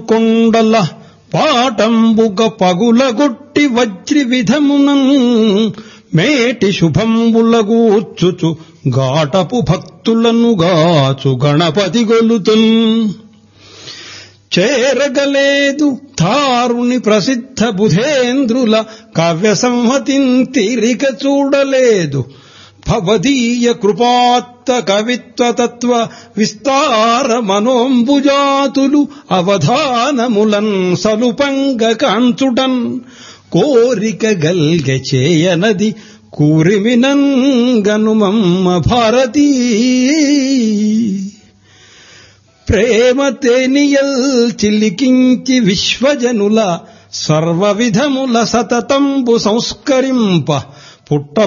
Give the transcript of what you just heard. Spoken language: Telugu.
కొండల పాటంబుగ పగులగొట్టి వజ్రి విధమునం మేటి శుభంబులగూర్చుచు గాటపు భక్తులను గాచు గణపతి గొలుతున్ చేరగలేదు తారుని ప్రసిద్ధ బుధేంద్రుల కావ్య సంహతిన్ తీరిక చూడలేదు భవదీయ కృపాత్త కవిత్వ తత్వ విస్తార మనోంబుజాతులు అవధానములన్ సలుపంగ కాంచుటన్ కోరిక గల్గె చేయనది కూరిమినంగనుమమ్మ భారతీ ప్రేమ తేనియల్ చిలికించి విశ్వజనుల సర్వ విధముల సతతంబు సంస్కరింప పుట్ట